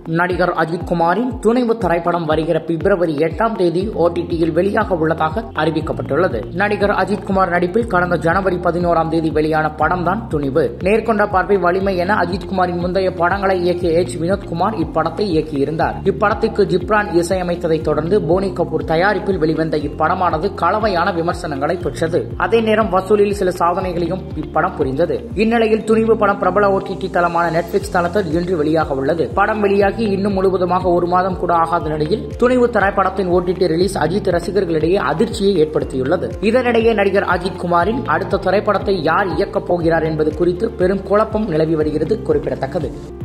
நடிகர் அஜித் குமாரின் துணைவு திரைப்படம் வருகிற பிப்ரவரி எட்டாம் தேதி ஓடிடியில் வெளியாக உள்ளதாக அறிவிக்கப்பட்டுள்ளது நடிகர் அஜித் குமார் நடிப்பில் கடந்த ஜனவரி பதினோராம் தேதி வெளியான படம் தான் துணிவு நேர்கொண்ட பார்வை வலிமை என அஜித் குமாரின் முந்தைய படங்களை இயக்கிய எச் வினோத்குமார் இப்படத்தை இயக்கியிருந்தார் இப்படத்திற்கு ஜிப்ரான் இசையமைத்ததைத் தொடர்ந்து போனி கபூர் தயாரிப்பில் வெளிவந்த இப்படமானது கலவையான விமர்சனங்களை பெற்றது அதே நேரம் வசூலில் சில சாதனைகளையும் இப்படம் புரிந்தது இந்நிலையில் துணிவு படம் பிரபல ஓடிடி தளமான நெட்ஃபிளிக்ஸ் தளத்தில் இன்று வெளியாக உள்ளது படம் வெளியாகி இன்னும் முழுவதுமாக ஒரு மாதம் கூட ஆகாத நிலையில் துணிவு திரைப்படத்தின் ஓடிடி ரிலீஸ் அஜித் ரசிகர்களிடையே அதிர்ச்சியை ஏற்படுத்தியுள்ளது இதனிடையே நடிகர் அஜித் குமாரின் அடுத்த திரைப்படத்தை யார் இயக்கப் போகிறார் என்பது குறித்து பெரும் குழப்பம் நிலவி வருகிறது குறிப்பிடத்தக்கது